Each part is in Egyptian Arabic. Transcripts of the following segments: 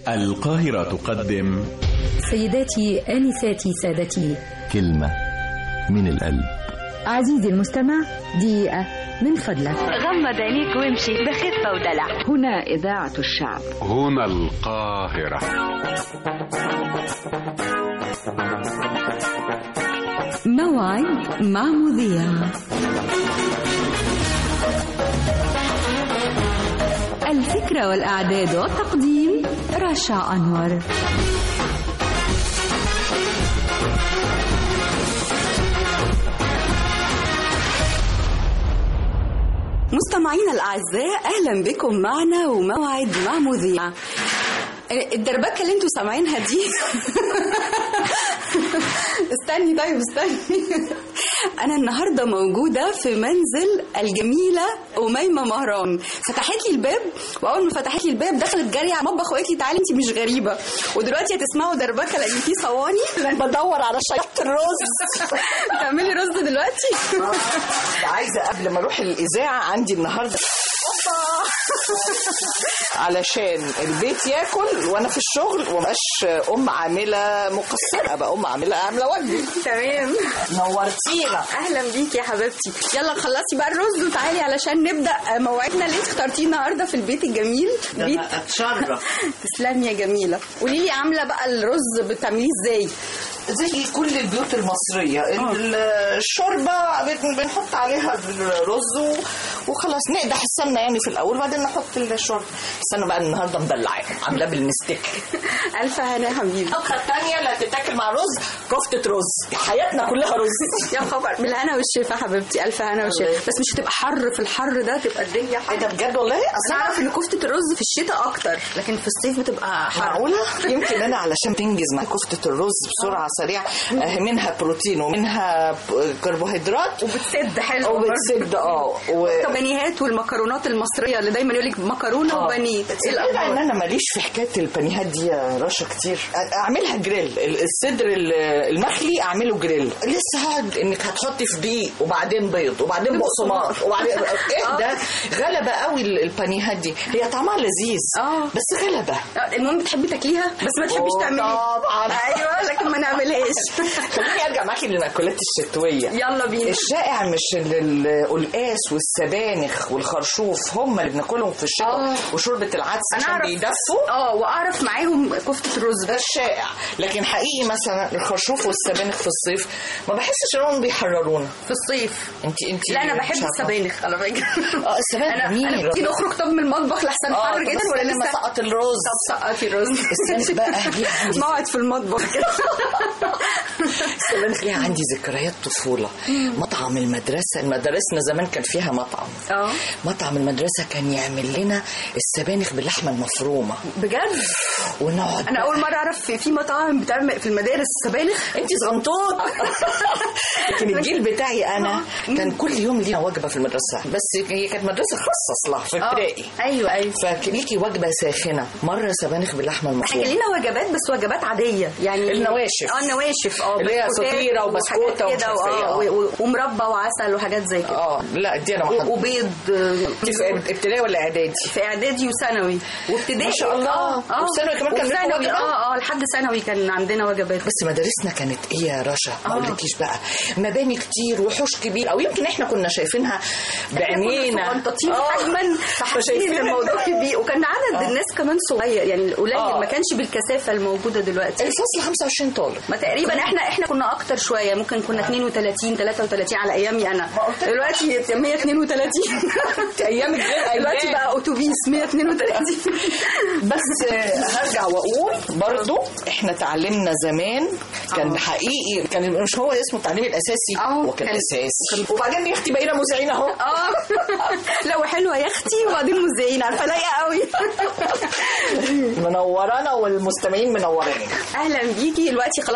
القاهرة تقدم سيداتي آنساتي سادتي كلمة من القلب عزيزي المستمع دقيقة من فضلك غمض عينيك وامشي بخفة ودلع هنا إذاعة الشعب هنا القاهرة موعد مع مذيع الفكرة والإعداد والتقديم رشا أنور مستمعينا الأعزاء أهلا بكم معنا وموعد مع مذيع الدربكة اللي انتوا سامعينها دي استني طيب استني انا النهارده موجوده في منزل الجميله اميمه مهران فتحت لي الباب واول ما فتحت لي الباب دخلت جري على المطبخ وقالت لي تعالي انت مش غريبه ودلوقتي هتسمعوا دربكه لان في صواني بدور على شيطه الرز بتعملي رز دلوقتي عايزه قبل ما اروح الاذاعه عندي النهارده علشان البيت ياكل وانا في الشغل ومبقاش ام عامله مقصره ابقى ام عامله عامله واجبي تمام نورتينا اهلا بيكي يا حبيبتي يلا خلصي بقى الرز وتعالي علشان نبدا موعدنا اللي انت اخترتيه النهارده في البيت الجميل بيت اتشرف تسلمي يا جميله قولي لي عامله بقى الرز بتعمليه ازاي زي كل البيوت المصريه الشوربه بن- بنحط عليها الرز و- وخلاص نقدح السمنه يعني في الاول وبعدين نحط الشوربه بس انا بقى النهارده مدلعاهم عاملاه بالمستك الف هنا يا حبيبي الطبخه الثانيه اللي هتتاكل مع رز كفته رز حياتنا كلها رز يا خبر بالهنا والشفا يا حبيبتي الف هنا والشفا بس مش هتبقى حر في الحر ده تبقى الدنيا ايه حر ده بجد والله انا اصل اعرف ان كفتة الرز في الشتاء اكتر لكن في الصيف بتبقى حر معقولة؟ يمكن أنا علشان تنجز مع كفتة الرز بسرعة سريعة آه، منها بروتين ومنها ب- كربوهيدرات وبتسد حلو وبتسد اه و... البانيهات والمكرونات المصرية اللي دايما يقول لك مكرونة وبانيه ايه تصدقي ان الاخبار انا ماليش في حكايه البانيهات دي يا رشا كتير اعملها جريل ال- الصدر ال- المخلي اعمله جريل لسه هقعد انك هتحطي في دقيق وبعدين بيض وبعدين بقسماط وبعدين ايه ده غلبه قوي ال- البانيهات دي هي طعمها لذيذ آه. بس غلبه المهم بتحبي تاكليها بس ما تحبيش أوه، تعمليها طبعا ايوه لكن ما نعملهاش خليني ارجع معاكي للمأكولات الشتويه يلا بينا الشائع مش ال- القلقاس والسبانخ والخرشوف هم اللي بناكلهم في الشتاء آه. وشوربه العدس انا عشان اعرف بيدفوا اه واعرف معاهم كفتة الرز ده الشائع لكن حقيقي مثلا الخرشوف والسبانخ في الصيف ما بحسش انهم بيحررونا في الصيف انت انت لا انا مش بحب عارفة. السبانخ على فكره اه السبانخ انا جميل انا بتيجي نخرج طب من المطبخ لحسن اه حر جدا ولا لما لسه سقط الرز طب سقطي الرز السبانخ بقى ليها عندي موعد في المطبخ كده السبانخ ليها عندي ذكريات طفوله مطعم المدرسه مدارسنا زمان كان فيها مطعم اه مطعم المدرسه كان يعمل لنا السبانخ باللحمه المفرومه بجد ونقعد انا اول مره اعرف في في مطاعم بتعمل في المدارس سبانخ انت صغنطوط لكن الجيل بتاعي انا كان كل يوم لينا وجبه في المدرسه بس هي كانت مدرسه خاصه اصلا في ابتدائي ايوه ايوه فليكي وجبه ساخنه مره سبانخ باللحمه احنا المفرومه لينا وجبات بس وجبات عاديه يعني النواشف. اه النواشف اه اللي هي بسكوتات فطيرة وبسكوتة وحاجات كده ومش عارفة واه ايه، اه. و- و- ومربى وعسل وحاجات زي كده اه لا دي انا ما و- حضرتش. وبيض دي في ابتدائي ولا اعدادي في اعدادي وثانوي وابتدائي ما شاء الله. اه اه وفي ثانوي كمان كان لكم وثانوي وجبة؟ اه اه لحد ثانوي كان عندنا وجبات بس مدارسنا كانت ايه يا رشا ما اقولكيش بقى مباني كتير وحوش كبير او يمكن احنا كنا شايفينها بعينينا منططين آه. حجما فحاسين فشايفين ان الموضوع كبير وكان عدد آه. الناس كمان صغير يعني قليل آه. ما كانش بالكثافه الموجوده دلوقتي الفصل 25 طالب ما تقريبا احنا احنا كنا اكتر شويه ممكن كنا 32 33 على ايامي انا دلوقتي 132 ايامك غير دلوقتي بقى اتوبيس 132 بس آه، هرجع واقول برضو احنا تعلمنا زمان كان حقيقي كان مش هو اسمه التعليم الاساسي اه. هو كان كان- اساسي وبعدين يا اختي بقينا مذيعين اهو اه لا وحلوه يا اختي وبعدين مذيعين عارفه لايقه قوي منورانا والمستمعين منورين اهلا بيكي دلوقتي خلاص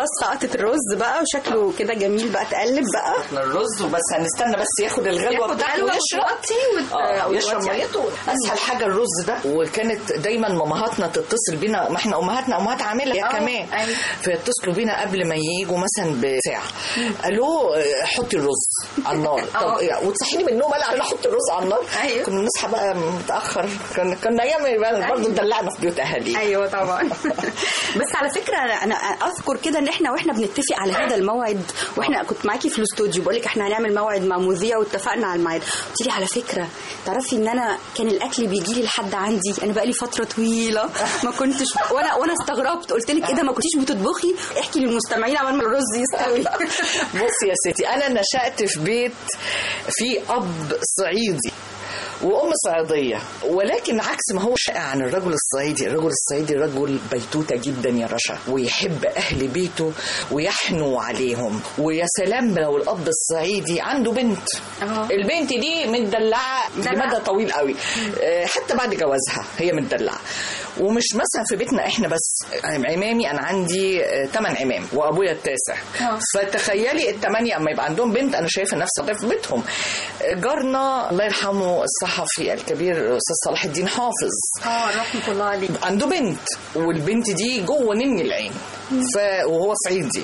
خلاص سقطت الرز بقى وشكله كده جميل بقى تقلب بقى احنا الرز وبس هنستنى بس ياخد الغلوه ياخد بتاعته غلوة ويشرب وتوطي وت- آه، يشرب وتوطي. ميته اسهل حاجه الرز ده وكانت دايما مامهاتنا تتصل بينا ما احنا امهاتنا امهات عامله يا آه، كمان أيوة. فيتصلوا بينا قبل ما يجوا مثلا بساعه الو آه، حطي الرز على النار طب آه. إيه، وتصحيني من النوم قال عشان احط الرز على النار أيوة. كنا نصحى بقى متاخر كنا كنا ايام برضه دلعنا في بيوت اهالينا ايوه طبعا بس على فكره انا أنا اذكر كده ان احنا واحنا بنتفق على هذا الموعد واحنا كنت معاكي في الاستوديو بقول لك احنا هنعمل موعد مع مذيع واتفقنا على الميعاد قلت لي على فكره تعرفي ان انا كان الاكل بيجي لي لحد عندي انا بقى لي فتره طويله ما كنتش وانا وانا استغربت قلت لك ايه ده ما كنتيش بتطبخي احكي للمستمعين عمال ما الرز يستوي بصي يا ستي انا نشات في بيت في اب صعيدي وام صعيديه ولكن عكس ما هو شائع عن الرجل الصعيدي الرجل الصعيدي رجل بيتوته جدا يا رشا ويحب اهل بيته ويحنو عليهم ويا سلام لو الاب الصعيدي عنده بنت أهو. البنت دي متدلعه دلع. لمدى طويل قوي آه، حتى بعد جوازها هي متدلعه ومش مثلا في بيتنا احنا بس عمامي انا عندي ثمان عمام وابويا التاسع آه. فتخيلي الثمانيه اما يبقى عندهم بنت انا شايفه نفسي ضيف في بيتهم جارنا الله يرحمه الصحفي الكبير استاذ صلاح الدين حافظ اه رحمه الله عليه عنده بنت والبنت دي جوه نني العين ف... وهو صعيدي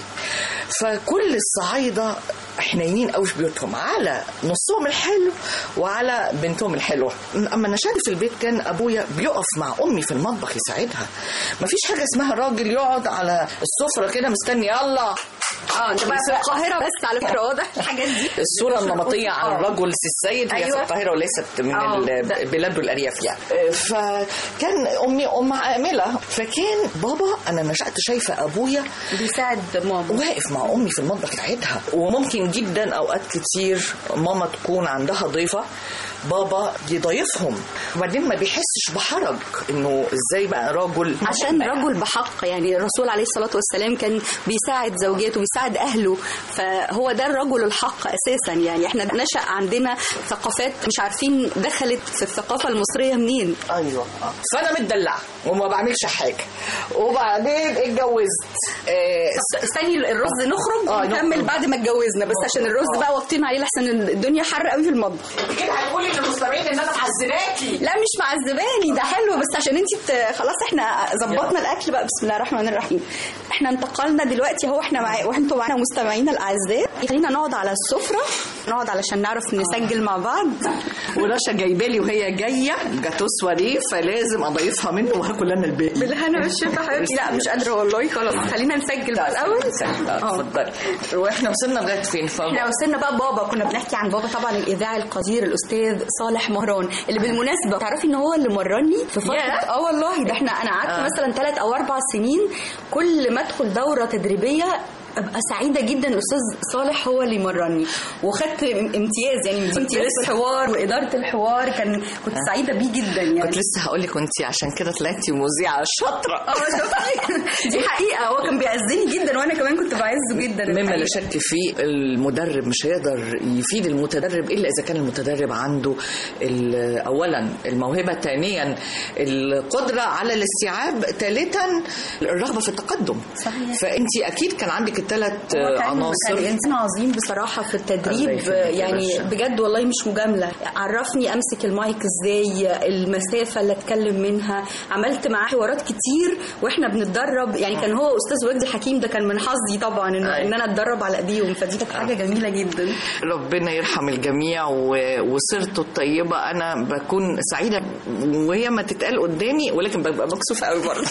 فكل الصعايده حنينين قوي في بيوتهم على نصهم الحلو وعلى بنتهم الحلوه اما نشأت في البيت كان ابويا بيقف مع امي في المطبخ يساعدها مفيش حاجه اسمها راجل يقعد على السفره كده مستني يلا اه انت بقى في القاهره بس على فكره واضح الحاجات دي الصورة النمطية عن آه. الرجل السيد هي في أيوة. القاهرة وليست من آه، ده. البلاد والأرياف يعني آه، فكان أمي أم عاملة فكان بابا أنا نشأت شايفة أبويا بيساعد ماما واقف مع امي في المطبخ يساعدها وممكن جدا اوقات كتير ماما تكون عندها ضيفه بابا يضيفهم وبعدين ما بيحسش بحرج انه ازاي بقى راجل عشان رجل بحق يعني الرسول عليه الصلاة والسلام كان بيساعد زوجاته بيساعد أهله فهو ده الرجل الحق أساسا يعني احنا نشأ عندنا ثقافات مش عارفين دخلت في الثقافة المصرية منين ايوه آه. فانا متدلعه وما بعملش حاجه وبعدين اتجوزت آه، استني الرز نخرج آه، ونكمل نخرج. بعد ما اتجوزنا بس عشان الرز بقى واقفين عليه لحسن الدنيا حر قوي في المطبخ كده هتقولي للمستمعين ان انا محزناكي لا مش معذباني ده حلو بس عشان انت ت... خلاص احنا ظبطنا الاكل بقى بسم الله الرحمن الرحيم احنا انتقلنا دلوقتي اهو احنا مع... وانتوا معانا مستمعينا الاعزاء خلينا نقعد على السفره نقعد علشان نعرف نسجل مع بعض ورشا جايبه لي وهي جايه جاتو سواريه فلازم اضيفها منه وهاكل انا الباقي بالهنا والشفا حبيبتي لا مش قادره والله خلاص خلينا نسجل بقى الاول اه اتفضلي واحنا وصلنا لغايه فين ف احنا وصلنا بقى بابا كنا بنحكي عن بابا طبعا الاذاعي القدير الاستاذ صالح مهران اللي بالمناسبه تعرفي ان هو اللي مرني في فتره ياه. اه والله ده احنا انا قعدت آه. مثلا ثلاث او اربع سنين كل ما ادخل دوره تدريبيه ابقى سعيده جدا الاستاذ صالح هو اللي يمرني وخدت امتياز يعني امتياز في الحوار واداره الحوار كان كنت سعيده بيه جدا يعني كنت لسه هقول لك كنت عشان كده طلعتي مذيعه شاطره اه شفتي دي حقيقه هو كان بيعزني جدا وانا كمان كنت بعزه جدا مما لا الحقيقة. شك فيه المدرب مش هيقدر يفيد المتدرب الا اذا كان المتدرب عنده ال- اولا الموهبه ثانيا القدره على الاستيعاب ثالثا الرغبه في التقدم صحيح. فانت اكيد كان عندك الثلاث هو كان- كان عناصر انسان عظيم بصراحه في الله التدريب يخليك يا يعني باشا. بجد والله مش مجامله عرفني امسك المايك ازاي المسافه اللي اتكلم منها عملت معاه حوارات كتير واحنا بنتدرب يعني كان هو استاذ وجدي حكيم ده كان من حظي طبعا إن, أيوة. ان انا اتدرب على ايديهم فدي كانت حاجه جميله جدا ربنا يرحم الجميع و- وسيرته الطيبة أنا بكون سعيدة وهي ما تتقال قدامي ولكن ببقى مكسوفة قوي برضه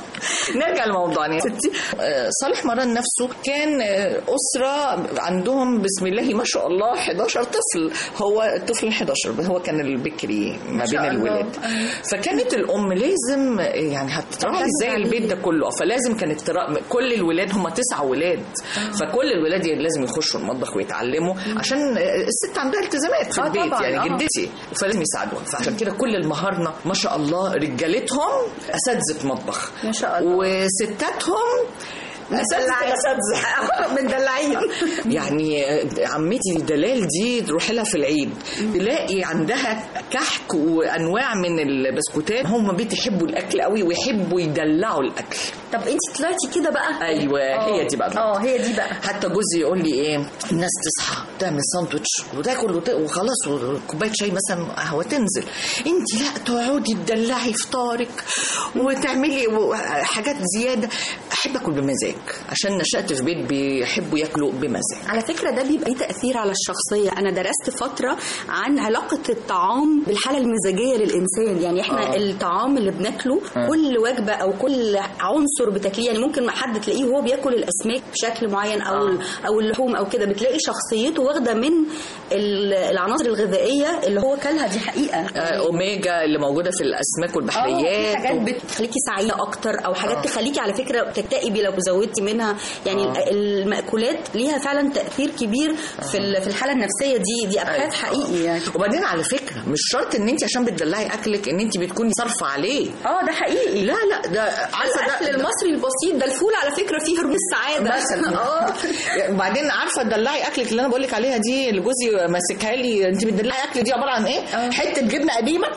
نرجع لموضوعنا يا ستي آه، صالح مران نفسه كان آه، أسرة عندهم بسم الله ما شاء الله 11 طفل هو الطفل ال 11 هو كان البكري ما بين شاء الله. الولاد فكانت الأم لازم آه، يعني هتراعي تركز ازاي عليه. البيت ده كله فلازم كانت ترا... كل الولاد هم تسع ولاد فكل الولاد لازم يخشوا المطبخ ويتعلموا عشان الست عندها التزامات في آه البيت طبعاً، يعني آه. جدتي فلازم يساعدوها فعشان كده كل المهارنه ما شاء الله رجالتهم اساتذه مطبخ ما شاء الله. وستاتهم اساتذه الاساتذه مدلعين يعني عمتي دلال دي تروح لها في العيد تلاقي عندها كحك وانواع من البسكوتات هم بيحبوا الاكل قوي ويحبوا يدلعوا الاكل طب انت طلعتي كده بقى ايوه هي دي بقى اه هي دي بقى حتى جوزي يقول لي ايه الناس تصحى تعمل ساندوتش وتاكل وت- وخلاص وكوبايه شاي مثلا قهوه تنزل انت لا تقعدي تدلعي فطارك وتعملي و- حاجات زياده احب اكل بمزاج عشان نشات في بيت بيحبوا ياكلوا بمزاج على فكرة ده بيبقى ليه تأثير على الشخصية أنا درست فترة عن علاقة الطعام بالحالة المزاجية للإنسان يعني إحنا آه. آه. الطعام اللي بناكله آه. كل وجبة أو كل عنصر بتاكليه يعني ممكن ما حد تلاقيه وهو بياكل الأسماك بشكل معين أو آه. آه. أو اللحوم أو كده بتلاقي شخصيته واخدة من ال- العناصر الغذائية اللي هو كلها دي حقيقة آه، اوميجا اللي موجوده في الاسماك اه في والبحريات حاجات بتخليكي سعيده اكتر او حاجات آه. تخليكي على فكره تكتئبي لو زودتي منها يعني آه. المأكولات ليها فعلا تاثير كبير في ال- في الحاله النفسيه دي دي ابحاث أيوة. حقيقي يعني وبعدين على فكره مش شرط ان انت عشان بتدلعي اكلك ان انت بتكوني صارفه عليه اه ده حقيقي لا لا ده عارفه الاكل ده المصري البسيط ده الفول على فكره فيه هرمون السعاده مثلا اه وبعدين عارفه تدلعي اكلك اللي انا بقول لك عليها دي اللي جوزي ماسكها لي انت بتدلعي اكل دي عباره عن ايه؟ اه. حته جبنه قديمه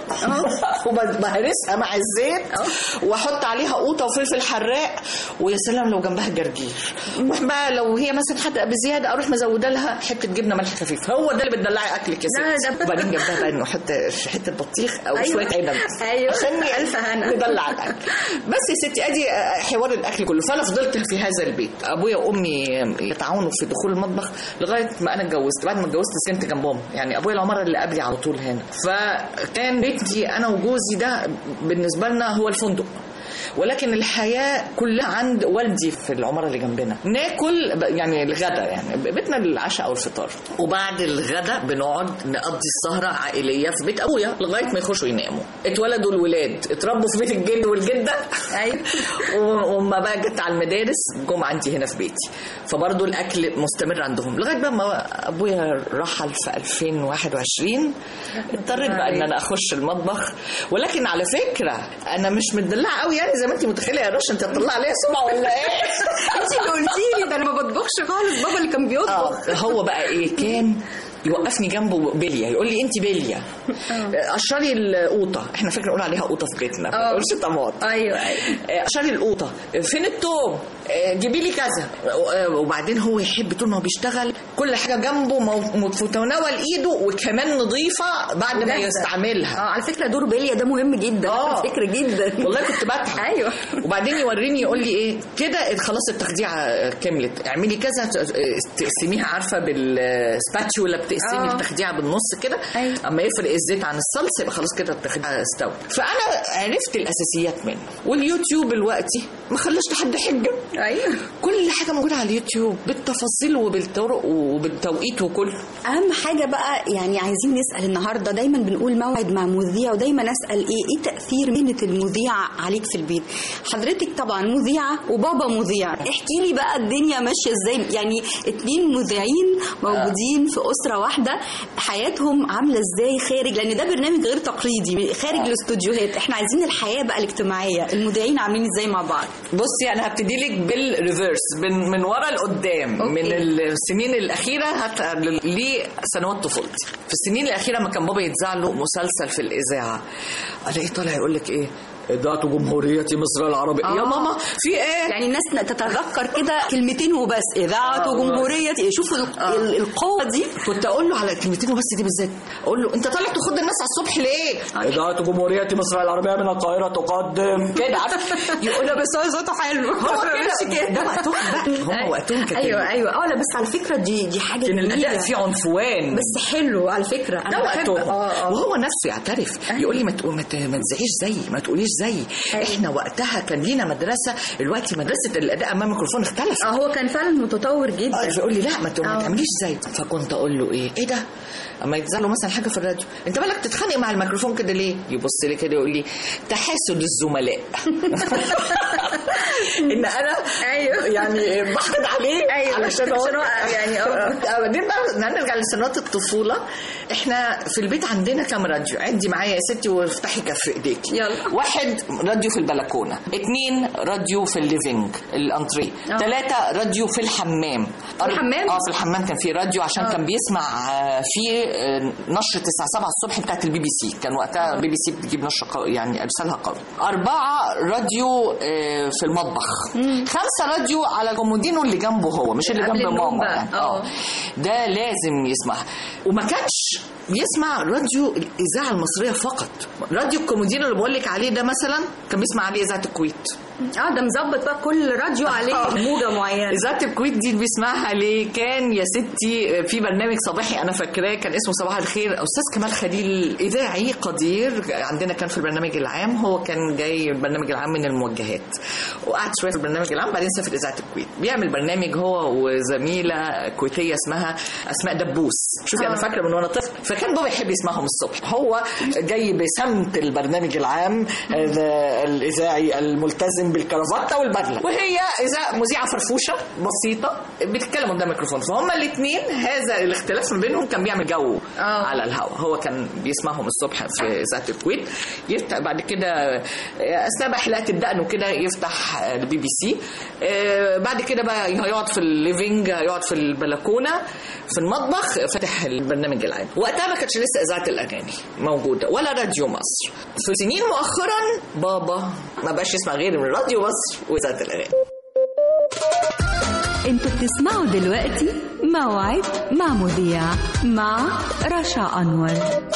وبهرسها مع الزيت واحط عليها قوطه وفلفل حراق ويا سلام لو جنبها جرجير واحنا لو هي مثلا حادقه بزياده اروح مزوده لها حته جبنه ملح خفيف هو ده اللي بتدلعي اكلك يا لا، ست ده- وبعدين جنبها بقى انه حتى حته بطيخ او أيوة. شويه عنب أيوة. عشان ألف هنا. ندلع الاكل بس يا ستي ادي حوار الاكل كله فانا فضلت في هذا البيت ابويا وامي يتعاونوا في دخول المطبخ لغايه ما انا اتجوزت بعد ما اتجوزت سكنت جنبهم يعني ابويا العماره اللي قبلي على طول هنا فكان بيتي انا وجوزي ده بالنسبه لنا هو الفندق ولكن الحياه كلها عند والدي في العماره اللي جنبنا ناكل ب- يعني الغدا يعني بيتنا العشاء او الفطار وبعد الغدا بنقعد نقضي السهره عائليه في بيت ابويا لغايه ما يخشوا يناموا اتولدوا الولاد اتربوا في بيت الجد والجده ايوه و- وما بقى جت على المدارس جم عندي هنا في بيتي فبرضه الاكل مستمر عندهم لغايه بقى ما ابويا رحل في 2021 اضطريت بقى ان انا اخش المطبخ ولكن على فكره انا مش مدلعه قوي يعني زي ما انت متخيله يا رشا انت هتطلع عليا سمعه ولا ايه انت اللي قلتي لي ده انا ما بطبخش خالص بابا اللي كان بيطبخ اه هو بقى ايه كان يوقفني جنبه بليا يقول لي انت بليا قشري القوطه احنا فاكر نقول عليها قوطه في بيتنا ما اه. نقولش طماط ايوه ايوه قشري القوطه فين التوم آه، جيبي لي كذا آه، وبعدين هو يحب طول ما هو بيشتغل كل حاجه جنبه مو- في متناول ايده وكمان نظيفه بعد ما وجاهزة. يستعملها اه على فكره دور بيليا ده مهم جدا اه. على فكره جدا والله كنت بتعب ايوه وبعدين يوريني يقول لي ايه كده خلاص التخديعه كملت اعملي كذا ت- تقسميها عارفه بالسباتشولا بتقسمي اه. التخديعه بالنص كده ايوه. اما يفرق الزيت عن الصلصه يبقى خلاص كده التخديعه استوت فانا عرفت الاساسيات منه واليوتيوب دلوقتي ما خلاش لحد حجه ايوه كل حاجه موجوده على اليوتيوب بالتفاصيل وبالطرق وبالتوقيت وكله اهم حاجه بقى يعني عايزين نسال النهارده دايما بنقول موعد مع مذيع ودايما اسال ايه ايه تاثير مهنه المذيع عليك في البيت حضرتك طبعا مذيعه وبابا مذيع احكي لي بقى الدنيا ماشيه ازاي يعني اتنين مذيعين موجودين في اسره واحده حياتهم عامله ازاي خارج لان ده برنامج غير تقليدي خارج الاستوديوهات احنا عايزين الحياه بقى الاجتماعيه المذيعين عاملين ازاي مع بعض بصي انا هبتدي لك بالريفرس من من ورا لقدام أوكي. من السنين الاخيره هت... لسنوات طفولتي في السنين الاخيره ما كان بابا يتذاع له مسلسل في الاذاعه الاقيه طالع يقول لك ايه إذاعة جمهورية مصر العربية آه. يا ماما في ايه؟ يعني الناس تتذكر كده كلمتين وبس اذاعه آه. جمهوريه شوفوا ال- آه. ال- القوه دي كنت اقول له على كلمتين وبس دي بالذات اقول له انت طالع تخد الناس على الصبح ليه؟ اذاعه جمهوريه مصر العربيه من القاهره تقدم كده عارف يقول له بس هو صوته حلو هو كده ده وقتهم بقى هم وقتهم كانت ايوه ايوه اه لا بس على فكره دي دي حاجه كان الاداء جميله فيه عنفوان بس حلو على فكره ده انا بحب وقتهم اه اه وهو نفسه يعترف يقول لي ما تقول ما ت- ما تزعيش زيي ما تقوليش زيي احنا وقتها كان لينا مدرسه دلوقتي مدرسه الاداء امام الميكروفون اختلف اه هو كان فعلا متطور آه، جدا فيقول لي لا ما ت- ما آه. تعمليش زي فكنت اقول له ايه ايه ده اما يتزعلوا مثلا حاجه في الراديو انت مالك تتخانق مع الميكروفون كده ليه يبص لي كده يقول لي تحاسد الزملاء ان انا ايوه يعني بحقد عليه أيوة. علشان هو عشان هو يعني اه. بعدين بقى نرجع لسنوات الطفوله احنا في البيت عندنا كام راديو عدي معايا يا ستي وافتحي كف ايديك يلا. واحد راديو في البلكونه اثنين راديو في الليفينج الانتريه اه. ثلاثه راديو في الحمام في الحمام؟ اه في الحمام كان في راديو عشان كان بيسمع آه، في آه، نشره الساعه 7 الصبح بتاعت البي بي سي كان وقتها البي بي سي بتجيب نشره قوي يعني ارسالها قوي اربعه راديو آه، في المطبخ خمسه راديو على الكومودينو اللي جنبه هو مش اللي قبل جنب النوم ماما بقى. يعني. اه. ده لازم يسمع وما كانش بيسمع راديو الاذاعه المصريه فقط راديو الكومودينو اللي بقول لك عليه ده مثلا كان بيسمع عليه اذاعه الكويت اه ده مظبط بقى كل راديو عليه موجه معينه اذاعه الكويت دي اللي بيسمعها ليه كان يا ستي في برنامج صباحي انا فاكراه كان اسمه صباح الخير استاذ كمال خليل اذاعي قدير عندنا كان في البرنامج العام هو كان جاي البرنامج العام من الموجهات وقعد شويه في البرنامج العام بعدين سافر اذاعه الكويت بيعمل برنامج هو وزميله كويتيه اسمها اسماء دبوس شوفي انا فاكره من وانا طفل فكان بابا يحب يسمعهم الصبح هو جاي بسمت البرنامج العام آه، الاذاعي الملتزم بالكرافته والبدله وهي اذا مذيعه فرفوشه بسيطه بتتكلم قدام الميكروفون فهم الاثنين هذا الاختلاف ما بينهم كان بيعمل جو آه. على الهواء هو كان بيسمعهم الصبح في اذاعه الكويت يفتح بعد كده آه، اثناء بقى حلقات الدقن وكده يفتح آه، البي بي سي آه، بعد كده بقى هيقعد في الليفينج هيقعد في البلكونه في المطبخ فتح البرنامج العام وقتها ما كانتش لسه اذاعه الاغاني موجوده ولا راديو مصر في سنين مؤخرا بابا ما بقاش يسمع غير من راديو مصر واذاعه الاغاني انتوا بتسمعوا دلوقتي موعد مع مذيع مع رشا أنور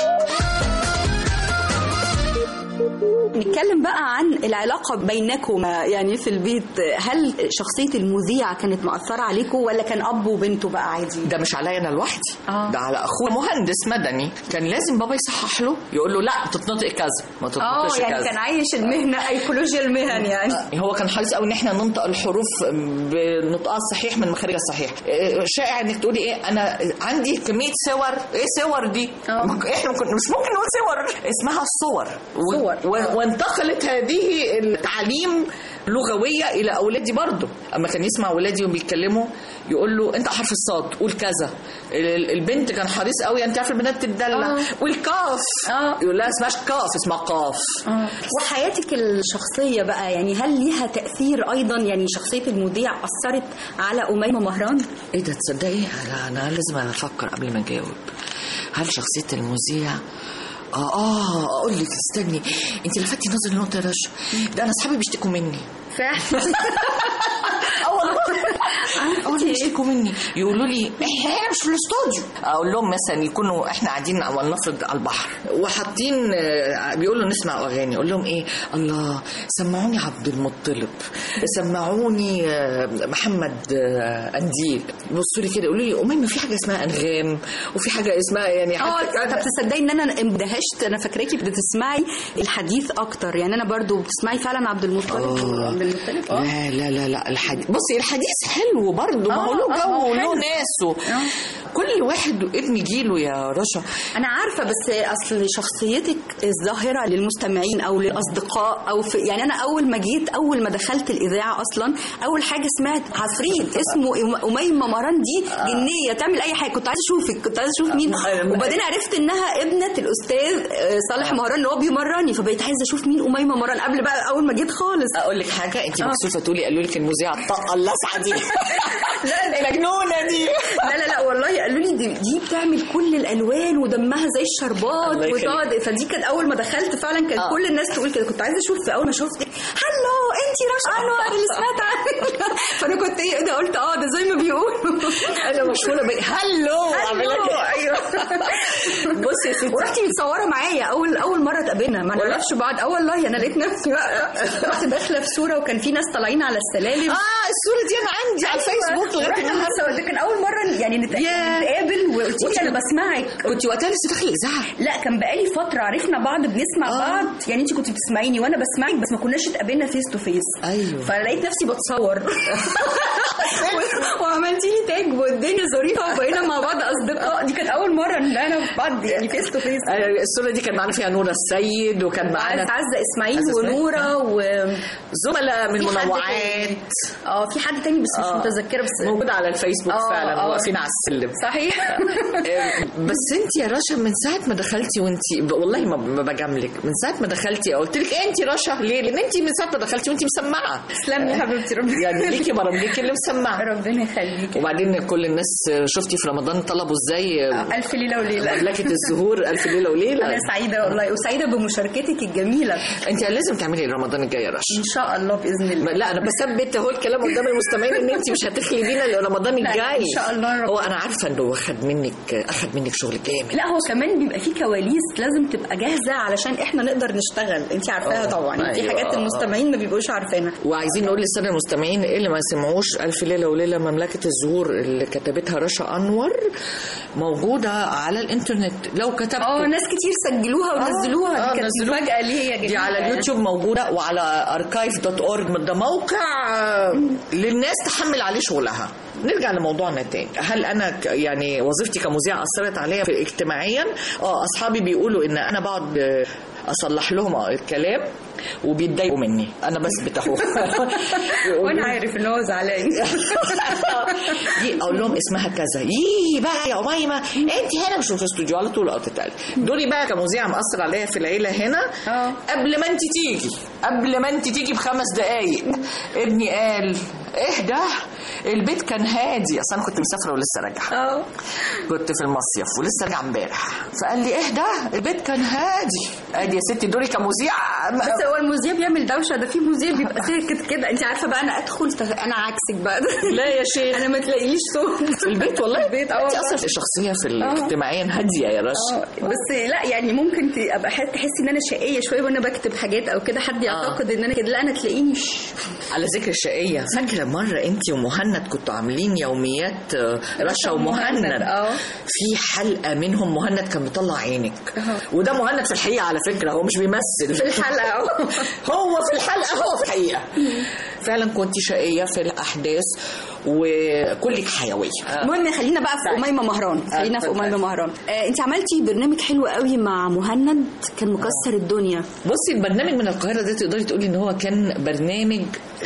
نتكلم بقى عن العلاقة بينكما يعني في البيت هل شخصية المذيع كانت مؤثرة عليكم ولا كان أب وبنته بقى عادي؟ ده مش عليا انا لوحدي آه. ده على اخوه مهندس مدني كان لازم بابا يصحح له يقول له لا تتنطق كذا ما اه تتنطقش يعني كذا كان عايش المهنه ايكولوجيا المهن يعني هو كان حريص قوي ان احنا ننطق الحروف بنطقها الصحيح من مخارجها الصحيح إيه، شائع انك تقولي ايه انا عندي كميه صور ايه صور دي آه. مك- احنا ممكن مش ممكن نقول صور اسمها صور و- صور. و- وانتقلت هذه التعليم لغويه الى اولادي برضه اما كان يسمع ولادي وهم بيتكلموا يقول له انت حرف الصاد قول كذا ال- البنت كان حريص قوي انت عارفه البنات تدلع آه. والكاف آه. يقول لها اسمهاش كاف اسمها قاف وحياتك الشخصية بقى يعني هل ليها تأثير أيضا يعني شخصية المذيع أثرت على أميمة مهران؟ ايه ده تصدقي انا انا لازم افكر قبل ما اجاوب هل شخصيه المذيع اه اه اقول لك استني انت لفتي نظري نقطه يا رشا ده انا اصحابي بيشتكوا مني فعلا اه والله اه والله بيشتكوا مني يقولوا لي احنا مش في الاستوديو اقول لهم مثلا يكونوا احنا قاعدين ولنفرض على البحر وحاطين آه، بيقولوا نسمع اغاني اقول لهم ايه الله سمعوني عبد المطلب سمعوني آه، محمد آه، قنديل يبصوا لي كده يقولوا لي امي في حاجه اسمها انغام وفي حاجه اسمها يعني اه حتى- طب تصدقي ان انا اندهشت انا فاكراكي بتسمعي الحديث اكتر يعني انا برضو بتسمعي فعلا عبد المطلب عبد المطلب اه لا لا لا لا الحديث بصي الحديث حلو برضه ما هو آه، له آه، جو وله حلو. ناسه كل واحد ابن جيله يا رشا انا عارفه بس اصل شخصيتك الظاهره للمستمعين او للاصدقاء او في يعني انا اول ما جيت اول ما دخلت الاذاعه اصلا اول حاجه سمعت عفريت اسمه أم- اميمه مهران دي جنيه تعمل اي حاجه كنت عايزه اشوفك كنت عايزه اشوف مين وبعدين عرفت انها ابنه الاستاذ آه، صالح مهران اللي هو بيمرني فبقيت عايزه اشوف مين اميمه مهران قبل بقى اول ما جيت خالص اقول لك حاجه انت مكسوفه تقولي قالوا لك المذيعه الطاقه اللسعه دي لا المجنونه دي لا لا لا والله قالوا لي دي, دي بتعمل كل الالوان ودمها زي الشربات الله يخليك. وتقعد فدي كانت اول ما دخلت فعلا كانت آه. كل الناس تقول كده كنت عايزه اشوف اول ما شفتك هلو انت رشا انور اللي سمعت عنك فانا كنت ايه ده قلت اه ده زي ما بيقولوا انا مشهوره بي هلو اعمل لك هلو، ايوه بصي يا ستي ورحتي متصوره معايا اول اول مره اتقابلنا ما نعرفش بعض اه والله انا لقيت نفسي بقى رحت داخله في صوره وكان في ناس طالعين على السلالم اه الصوره دي انا عندي على الفيسبوك لغايه رحنا النهارده متصور- ده كان اول مره يعني نت- ياه. نتقابل وقلت لي انا بسمعك كنت وقتها لسه داخله الاذاعه لا كان بقالي فترة عرفنا بعض بنسمع آه. بعض يعني انت كنت بتسمعيني وانا بسمعك بس ما كناش اتقابلنا فيس تو فيس أيوه. فلقيت نفسي بتصور و- وعملتي لي تاج والدنيا ظريفه وبقينا مع بعض اصدقاء دي كانت اول مره ان انا بعض يعني فيس تو فيس الصوره دي كان معانا فيها نوره السيد وكان معانا عزه اسماعيل عزة إسماعيل. ونوره و زملاء من في حد منوعات تاني. اه في حد تاني بس مش آه. متذكره بس موجودة على الفيسبوك آه، فعلا آه. واقفين على السلم صحيح بس انت يا رشا من ساعه ما دخلتي وانت والله ما ما بجاملك من ساعه ما دخلتي قلت لك إيه انت رشا ليه لان انت من ساعه ما دخلتي وانت مسمعه تسلمي يا حبيبتي ربنا يعني ليكي برامجك اللي مسمعه ربنا يخليكي وبعدين كل الناس شفتي في رمضان طلبوا ازاي الف ليله وليله مملكه الزهور الف ليله وليله انا سعيده والله وسعيده بمشاركتك الجميله انت لازم تعملي رمضان الجاي يا رشا ان شاء الله باذن الله لا انا بثبت اهو الكلام قدام المستمعين ان انت مش هتخلي بينا رمضان لا، الجاي إن شاء الله رب. هو انا عارفه انه اخد منك اخد منك شغل جامد لا هو كمان بيبقى فيه كواليس لازم تبقى جاهزه علشان احنا نقدر نشتغل انت عارفاها آه، طبعا في أيوة. حاجات المستمعين ما بيبقوش عارفينها وعايزين نقول للساده المستمعين اللي ما سمعوش الف ليله وليله مملكه الزهور اللي كتبتها رشا انور موجوده على الانترنت لو كتبت اه ناس كتير سجلوها ونزلوها دي كانت نزلوها. مفاجاه ليه يا جماعه دي على اليوتيوب موجوده وعلى اركايف دوت اورج ده موقع آه، للناس تحمل عليه شغلها نرجع لموضوعنا تاني هل انا ك- يعني وظيفتي كمذيعه اثرت عليا في اجتماعيا اه اصحابي بيقولوا ان انا بقعد آه، اصلح لهم الكلام وبيتضايقوا مني انا بثبت اهو وانا عارف ان هو زعلان دي اقول لهم اسمها كذا يي بقى يا اميمه انت هنا مش في الاستوديو على طول اه تتقال دوري بقى كمذيعه مأثر عليا في العيله هنا اه. قبل ما انت تيجي قبل ما انت تيجي بخمس دقايق ابني قال ايه ده البيت كان هادي اصل انا كنت مسافره ولسه راجعه اه كنت في المصيف ولسه راجعه امبارح فقال لي ايه ده البيت كان هادي ادي يا ستي دوري كمذيعه بس هو المذيع بيعمل دوشه ده في مذيع بيبقى ساكت كده انت عارفه بقى انا ادخل ت- انا عكسك بقى لا يا شيخ انا ما تلاقيش صوت البيت والله البيت اه انت والله. اصلا الشخصيه في الاجتماعيا هاديه يا رشا اه بس لا يعني ممكن ت- ابقى ح- تحسي ان انا شقيه شويه وانا بكتب حاجات او كده حد يعتقد ان انا كده لا انا تلاقيني ش- على ذكر الشقية فاكرة مرة انت ومهند كنتوا عاملين يوميات آه، رشا ومهند اه. في حلقة منهم مهند كان بيطلع عينك اه. وده مهند في الحقيقة على فكرة هو مش بيمثل في الحلقه اهو هو في الحلقة هو في الحقيقة فعلا كنت شقية في الأحداث وكلك حيوية المهم خلينا بقى في اميمه مهران خلينا في اتفضلي. اميمه مهران آه انت عملتي برنامج حلو قوي مع مهند كان مكسر الدنيا بصي البرنامج من القاهرة ده تقدري تقولي ان هو كان برنامج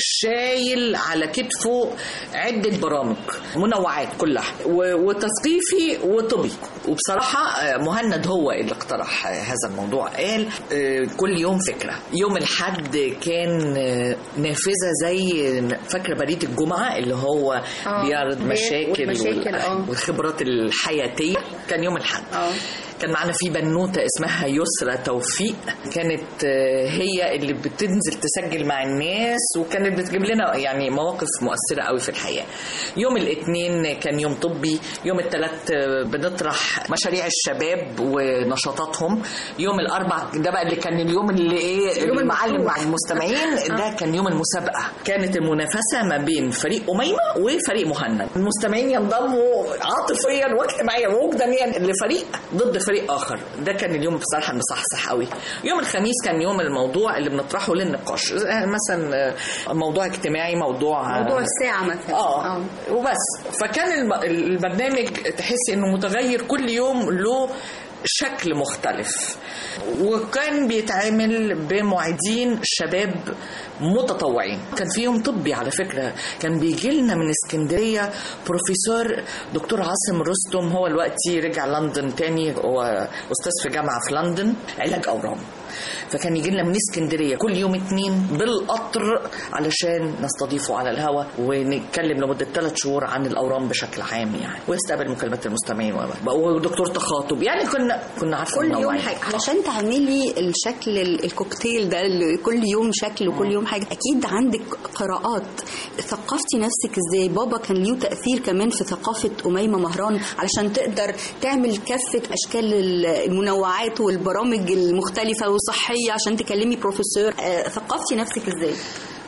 شايل على كتفه عدة برامج منوعات كلها و- وتثقيفي وطبي وبصراحة آه، مهند هو اللي اقترح آه، هذا الموضوع قال آه، كل يوم فكرة يوم الحد كان آه، نافذة زي فاكرة بريد الجمعة اللي هو آه، بيعرض بي- مشاكل والمشاكل، آه. والخبرات الحياتية كان يوم الحد اه كان معنا في بنوتة اسمها يسرى توفيق كانت آه، هي اللي بتنزل تسجل مع الناس وكانت بتجيب لنا يعني مواقف مؤثرة قوي في الحياة يوم الاثنين كان يوم طبي يوم الثلاث آه، بنطرح مشاريع الشباب ونشاطاتهم يوم الاربع ده بقى اللي كان اليوم اللي ايه يوم المعلم المفتوح. مع المستمعين ده كان يوم المسابقة كانت المنافسة ما بين فريق أميمة وفريق مهند المستمعين ينضموا عاطفيا واجتماعيا ووجدانيا لفريق ضد فريق آخر ده كان اليوم بصراحة مصحصح قوي يوم الخميس كان يوم الموضوع اللي بنطرحه للنقاش آه، مثلا آه، موضوع اجتماعي موضوع آه، موضوع الساعه مثلا اه وبس فكان الم- البرنامج تحسي انه متغير كل يوم له شكل مختلف وكان بيتعامل بمعيدين شباب متطوعين كان في يوم طبي على فكرة كان بيجي لنا من اسكندرية بروفيسور دكتور عاصم رستم هو دلوقتي رجع لندن تاني هو أستاذ في جامعة في لندن علاج أورام فكان يجي لنا من اسكندريه كل يوم اتنين بالقطر علشان نستضيفه على الهواء ونتكلم لمده ثلاث شهور عن الاورام بشكل عام يعني ويستقبل مكالمات المستمعين و- ودكتور تخاطب يعني كنا كنا عارفين كل يوم منوعين. حاجه علشان تعملي الشكل ال- الكوكتيل ده اللي كل يوم شكل وكل يوم حاجه اكيد عندك قراءات ثقفتي نفسك ازاي بابا كان ليه تاثير كمان في ثقافه اميمه مهران علشان تقدر تعمل كافه اشكال ال- المنوعات والبرامج المختلفه وصحيه عشان تكلمي بروفيسور آه، ثقفتي نفسك ازاي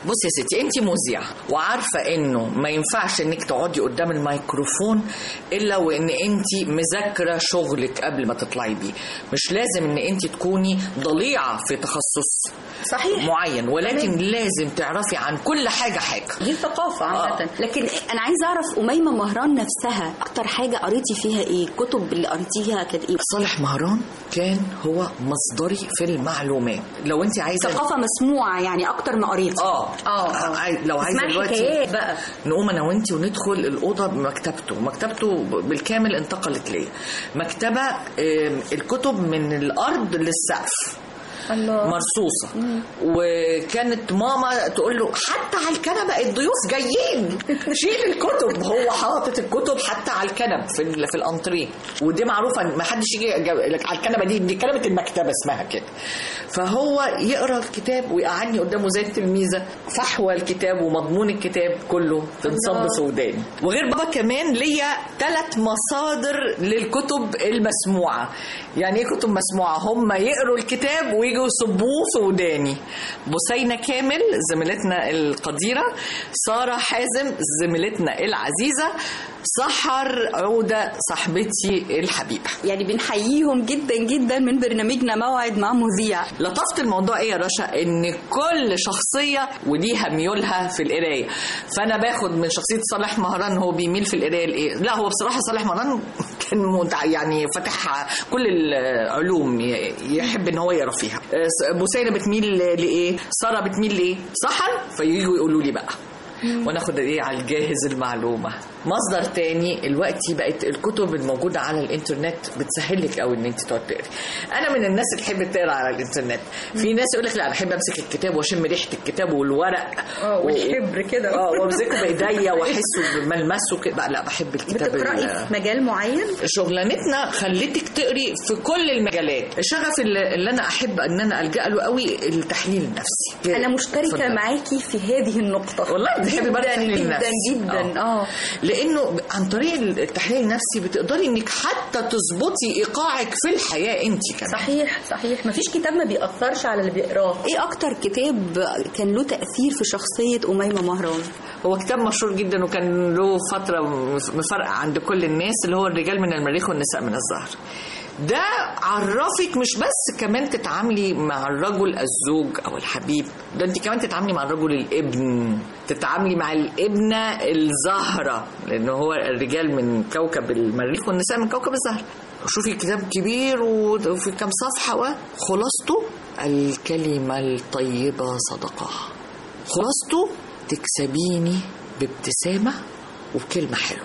بصي يا ستي انت مذيعه وعارفه انه ما ينفعش انك تقعدي قدام الميكروفون الا وان انت مذاكره شغلك قبل ما تطلعي بيه مش لازم ان انت تكوني ضليعه في تخصص صحيح معين ولكن لازم تعرفي عن كل حاجه حاجه دي ثقافة عامة لكن أنا عايزة أعرف أميمة مهران نفسها أكتر حاجة قريتي فيها إيه؟ الكتب اللي قريتيها كانت إيه؟ صالح مهران كان هو مصدري في المعلومات لو انت عايزه ثقافة مسموعة يعني أكتر ما قريتي اه اه اه عاي- لو عايزه اسمها دلوقتي حكايات بقى نقوم انا وانت وندخل الاوضه بمكتبته مكتبته بالكامل انتقلت ليا مكتبه آم، الكتب من الارض للسقف الله مرصوصه وكانت ماما تقول له حتى على الكنبه الضيوف جايين شيل الكتب هو حاطط الكتب حتى على الكنب في ال- في الانتريه ودي معروفه ما حدش يجي جا- لك على الكنبه دي دي كنبه المكتبه اسمها كده فهو يقرا الكتاب ويقعدني قدامه زي التلميذه فحوى الكتاب ومضمون الكتاب كله تنصب في وداني وغير بابا كمان ليا ثلاث مصادر للكتب المسموعه يعني ايه كتب مسموعه هم يقروا الكتاب ويجوا يصبوه في وداني بثينه كامل زميلتنا القديره ساره حازم زميلتنا العزيزه سحر عوده صاحبتي الحبيبه يعني بنحييهم جدا جدا من برنامجنا موعد مع مذيع لطفت الموضوع ايه يا رشا ان كل شخصيه وليها ميولها في القرايه فانا باخد من شخصيه صالح مهران هو بيميل في القرايه لايه لا هو بصراحه صالح مهران كان متع- يعني فاتح كل العلوم ي- يحب ان هو يقرا فيها آه، بوسينه بتميل لايه ساره بتميل لايه سحر فييجوا يقولوا لي بقى وناخد ايه على الجاهز المعلومه مصدر تاني الوقت بقت الكتب الموجوده على الانترنت بتسهل لك قوي ان انت تقعد تقري انا من الناس اللي تحب تقرا على الانترنت في ناس يقول لك لا انا احب امسك الكتاب واشم ريحه الكتاب والورق اه و- والحبر كده اه وامسكه بايديا واحسه بملمسه كده لا, لا بحب الكتاب بتقرأي ال- في مجال معين شغلانتنا خلتك تقري في كل المجالات الشغف اللي, اللي انا احب ان انا الجا له قوي التحليل النفسي أنا مشتركة اتفضل. معاكي في هذه النقطة والله بتحبي برضه جدا التحليل جدا النفسي. جدا اه لانه عن طريق التحليل النفسي بتقدري انك حتى تظبطي ايقاعك في الحياه انت كمان صحيح صحيح مفيش كتاب ما بيأثرش على اللي بيقراه ايه اكتر كتاب كان له تأثير في شخصية أميمة مهران هو كتاب مشهور جدا وكان له فتره مفرقه عند كل الناس اللي هو الرجال من المريخ والنساء من الزهر ده عرفك مش بس كمان تتعاملي مع الرجل الزوج او الحبيب ده انت كمان تتعاملي مع الرجل الابن تتعاملي مع الابنه الزهره لان هو الرجال من كوكب المريخ والنساء من كوكب الزهر شوفي كتاب كبير وفي كام صفحه وخلاصته الكلمه الطيبه صدقه خلاصته تكسبيني بابتسامة وبكلمة حلوة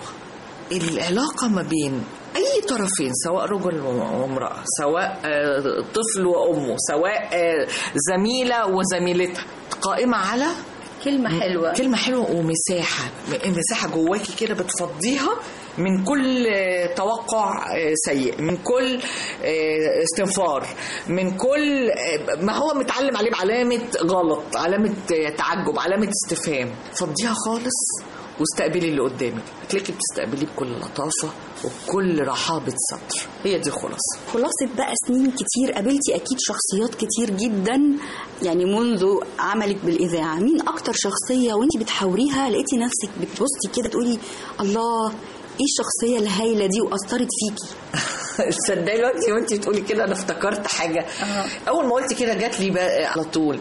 العلاقة ما بين أي طرفين سواء رجل وامرأة سواء آه، طفل وأمه سواء آه، زميلة وزميلتها قائمة على كلمة حلوة كلمة حلوة ومساحة مساحة جواكي كده بتفضيها من كل آه، توقع آه، سيء من كل آه، استنفار من كل آه، ما هو متعلم عليه بعلامة غلط علامة آه، تعجب علامة استفهام فضيها خالص واستقبلي اللي قدامك هتلاقي بتستقبليه بكل لطافة وبكل رحابة صدر هي دي الخلاصة خلاصة بقى سنين كتير قابلتي أكيد شخصيات كتير جدا يعني منذ عملك بالإذاعة مين أكتر شخصية وانت بتحاوريها لقيتي نفسك بتبصي كده تقولي الله ايه الشخصية الهايلة دي وأثرت فيكي تصدقي دلوقتي وانت بتقولي كده انا افتكرت حاجه اول ما قلت كده جات لي بقى على طول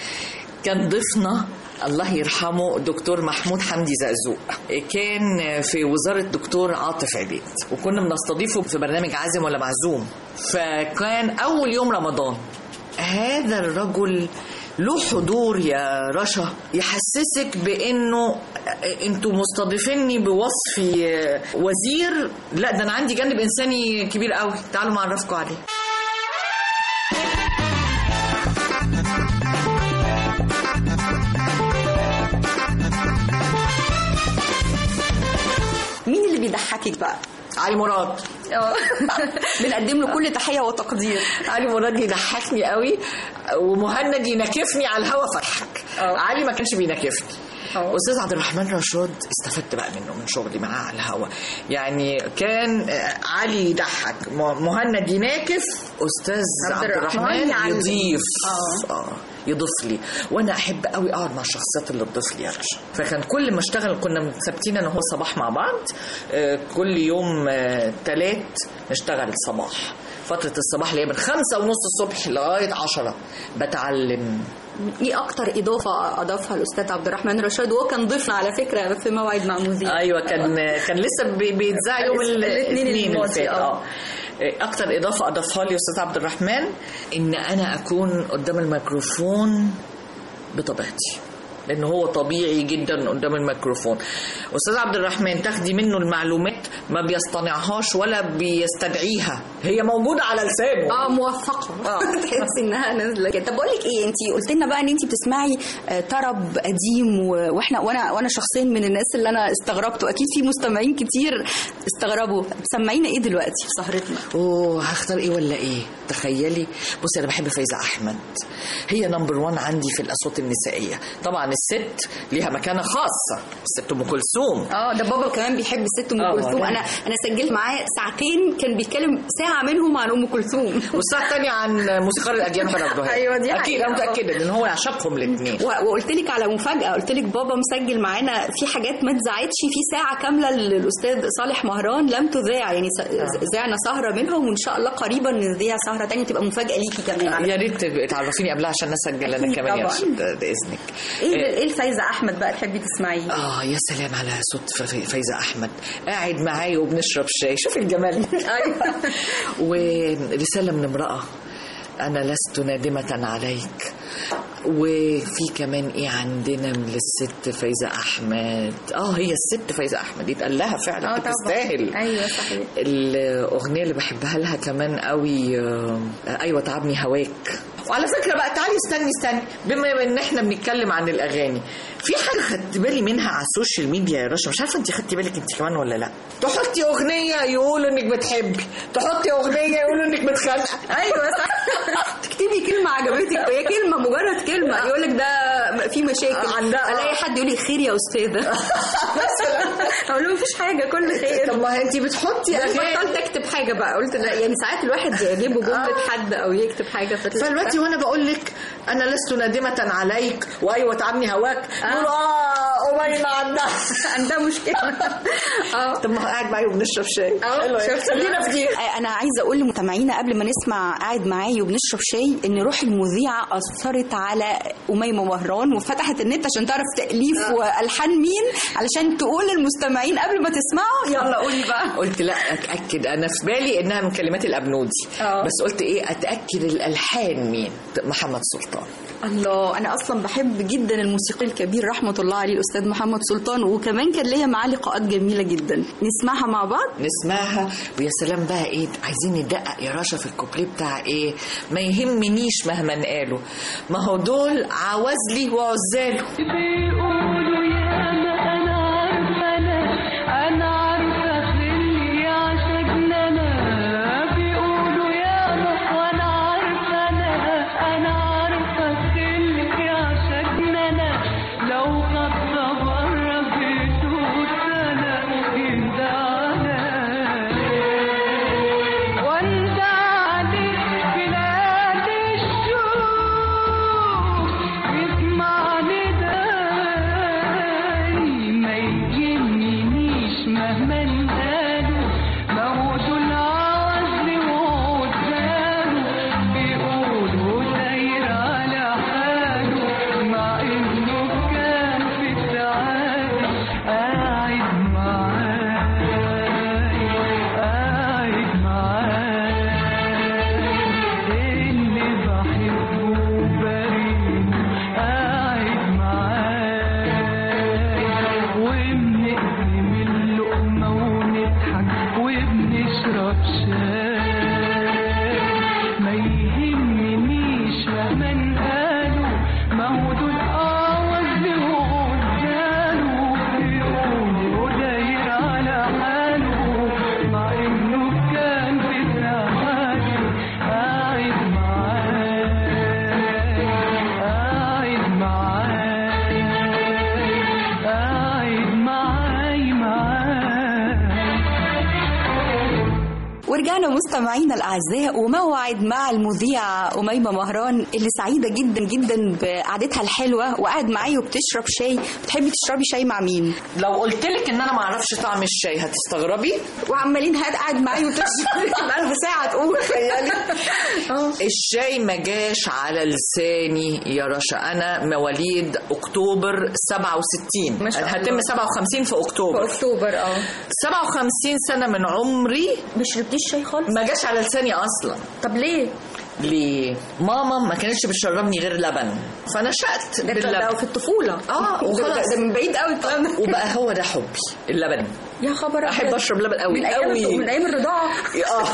كان ضيفنا الله يرحمه دكتور محمود حمدي زقزوق كان في وزارة دكتور عاطف عبيد وكنا بنستضيفه في برنامج عازم ولا معزوم فكان أول يوم رمضان هذا الرجل له حضور يا رشا يحسسك بانه انتوا مستضيفيني بوصفي وزير لا ده انا عندي جانب انساني كبير قوي تعالوا ما اعرفكم عليه مين اللي بيضحكك بقى علي مراد بنقدم له كل تحية وتقدير علي مراد يضحكني قوي ومهند ينكفني على الهوا فضحك علي ما كانش بينكفني استاذ عبد الرحمن رشاد استفدت بقى منه من شغلي معاه على الهوا يعني كان آه، علي يضحك م- مهند يناكف استاذ عبد عبد الرحمن الرحمن يعلم. يضيف آه. اه يضيف لي وانا احب قوي اقعد مع الشخصيات اللي تضيف لي يا رشا فكان كل ما اشتغل كنا ثابتين انا هو صباح مع بعض آه، كل يوم ثلاث نشتغل صباح فترة الصباح اللي هي من خمسة ونص الصبح لغاية عشرة بتعلم ايه اكتر اضافه اضافها الاستاذ عبد الرحمن رشاد وهو كان ضيفنا على فكره في موعد مع مذيع ايوه كان كان لسه بي- بيتذاع يوم ال- الاثنين الاثنين اللي الماضي، فات آه. اه اكتر اضافه اضافها لي استاذ عبد الرحمن ان انا اكون قدام الميكروفون بطبيعتي لان هو طبيعي جدا قدام الميكروفون استاذ عبد الرحمن تاخدي منه المعلومات ما بيصطنعهاش ولا بيستدعيها هي موجوده على لسانه اه موفقه تحس انها نازله كده طب بقول لك ايه انت قلت لنا بقى ان انت بتسمعي آه، طرب قديم و- واحنا وانا وانا شخصيا من الناس اللي انا استغربت واكيد في مستمعين كتير استغربوا تسمعينا ايه دلوقتي في سهرتنا اوه هختار ايه ولا ايه تخيلي بصي انا بحب فايزه احمد هي نمبر وان عندي في الاصوات النسائيه طبعا الست ليها مكانه خاصه الست ام كلثوم اه ده بابا كمان بيحب الست ام آه، كلثوم لا. انا انا سجلت معاه ساعتين كان بيتكلم ساعه منهم عن ام كلثوم والساعه الثانيه عن موسيقار الاديان فرج دهان أيوة، دي اكيد حقيقة. انا متاكده ان هو يعشقهم الاثنين و- وقلت لك على مفاجاه قلت لك بابا مسجل معانا في حاجات ما اتذاعتش في ساعه كامله للاستاذ صالح مهران لم تذاع يعني س- ذعنا سهره منهم وان شاء الله قريبا نذيع سهره تانية تبقى مفاجاه ليكي كمان على يا ريت تعرفيني قبلها عشان اسجل انا أكيد كمان يا طبعاً. رشد باذنك ايه ايه الفايزه احمد بقى تحبي تسمعيه اه يا سلام على صوت ف- ف- فايزه احمد قاعد معايا وبنشرب شاي شوف الجمال ايوه ورسالة من امرأة أنا لست نادمة عليك وفي كمان ايه عندنا من الست فايزة أحمد اه هي الست فايزة أحمد يتقال لها فعلا اه طبعا تستاهل ايوه صحيح الأغنية اللي بحبها لها كمان قوي آه، أيوة تعبني هواك وعلى فكرة بقى تعالي استني استني بما ان احنا بنتكلم عن الأغاني في حاجة خدت بالي منها على السوشيال ميديا يا رشا مش عارفة انت خدتي بالك انت كمان ولا لا تحطي أغنية يقولوا انك بتحبي تحطي أغنية يقولوا انك متخانقة ايوه صح تكتبي كلمه عجبتك هي كلمه مجرد كلمه يقول لك ده في مشاكل عندها- الاقي حد يقول لي خير يا استاذه اقول له مفيش حاجه كل خير طب ما انت بتحطي بس أغاني بطلت اكتب حاجه بقى قلت لا يعني ساعات الواحد يجيبه جمله حد او يكتب حاجه فتلاقي فدلوقتي وانا بقول لك انا لست نادمة عليك وايوه تعبني هواك يقولوا اه اميمة عندها عندها مشكله اه طب ما هو قاعد معايا وبنشرب شاي حلوة شفت شفت خلينا في دي انا عايزه اقول لمتابعينا قبل ما نسمع قاعد معايا وبنشرب شاي ان روح المذيعه اثرت على اميمه مهران وفتحت النت عشان تعرف تاليف والحان مين علشان تقول للمستمعين قبل ما تسمعوا يلا قولي بقى قلت لا اتاكد انا في بالي انها من كلمات الابنودي اه. بس قلت ايه اتاكد الالحان مين محمد سلطان الله انا اصلا بحب جدا الموسيقي الكبير رحمه الله عليه الاستاذ محمد سلطان وكمان كان ليا معاه لقاءات جميله جدا نسمعها مع بعض نسمعها ويا سلام بقى ايه عايزين ندقق يا رشا في الكوبليه بتاع ايه ما يهمنيش مهما قالوا ما هو دول عوازلي وعزاله بيقولوا يا ما انا عارفه انا انا عارفه خلي عشقنا انا بيقولوا يا ما وانا عارفه انا انا عارفه خلي عشقنا انا لو خطه بره بيتوت انا يندى وانت عليك بلاد الشوق يسمع نداني ما يهمنيش مهما قالوا موتوا العزل وقدامه بيقولوا داير على حاله مع انه كان في السعاده قاعد معاي قاعد معاي اللي بحبه بريء قاعد معاي وبنقسم اللقمة ونضحك وبنشرب شاي ما يهمنيش مهما قالوا ما هو دول أعوز وقداله بيقولوا داير على حاله مع إنه كان في سعاده قاعد معاي قاعد معاي قاعد معاي معاي ورجعنا مستمعينا الاعزاء وموعد مع المذيعه اميمه مهران اللي سعيده جدا جدا بقعدتها الحلوه وقاعد معايا وبتشرب شاي بتحبي تشربي شاي مع مين لو قلت لك ان انا ما اعرفش طعم الشاي هتستغربي وعمالين هاد قاعد معايا وتشرب بقالها ساعه تقول تخيلي الشاي ما جاش على لساني يا رشا انا مواليد اكتوبر 67 ما شاء الله. هتم 57 في اكتوبر في اكتوبر اه 57 سنه من عمري ما شربتيش شاي خالص ما جاش على لساني اصلا طب ليه ليه ماما ما كانتش بتشربني غير لبن فنشأت ده باللبن في الطفوله اه ده, وخلاص ده من بعيد قوي الكلام ده وبقى هو ده حبي اللبن يا خبر احب أبيض. اشرب لبن قوي من ايام قوي من ايام الرضاعه اه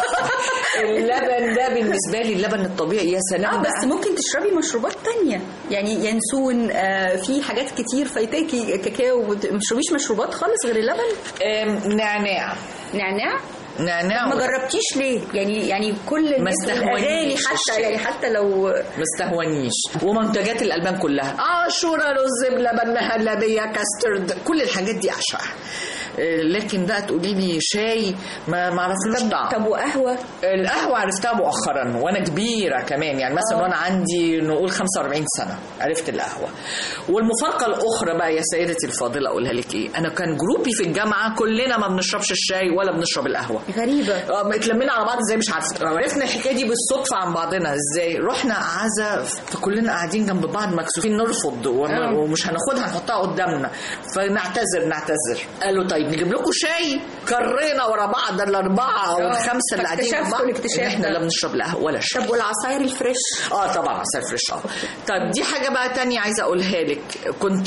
اللبن ده بالنسبه لي اللبن الطبيعي يا اه سلام بس بقى. ممكن تشربي مشروبات تانية يعني ينسون آه في حاجات كتير فايتاكي كاكاو ما تشربيش مشروبات خالص غير اللبن آم، نعناع نعناع نعناع ما جربتيش ليه يعني يعني كل الناس استهونيش الاغاني حتى الشاي. يعني حتى لو ما استهونيش ومنتجات الالبان كلها عاشوره رز بلبن مهلبيه كاسترد كل الحاجات دي اعشقها آه، لكن بقى تقولي لي شاي ما ما اعرفلوش طعم طب وقهوه القهوة عرفتها مؤخرا وانا كبيرة كمان يعني مثلا وانا عندي نقول 45 سنة عرفت القهوة والمفارقة الأخرى بقى يا سيدتي الفاضلة أقولها لك إيه أنا كان جروبي في الجامعة كلنا ما بنشربش الشاي ولا بنشرب القهوة غريبه اه ما اتلمينا على بعض ازاي مش عارفه عرفنا الحكايه دي بالصدفه عن بعضنا ازاي رحنا عزا فكلنا قاعدين جنب بعض مكسوفين نرفض وما- اه. ومش هناخدها نحطها قدامنا فنعتذر نعتذر قالوا طيب نجيب لكم شاي كرينا ورا بعض الاربعه او اه. الخمسه اللي قاعدين فاكتشفتوا مع بعض الاكتشاف ان احنا ده. لا بنشرب لا ولا شاي طب والعصاير الفريش اه طبعا عسل فريش اه طب دي حاجه بقى تانية عايزه اقولها لك كنت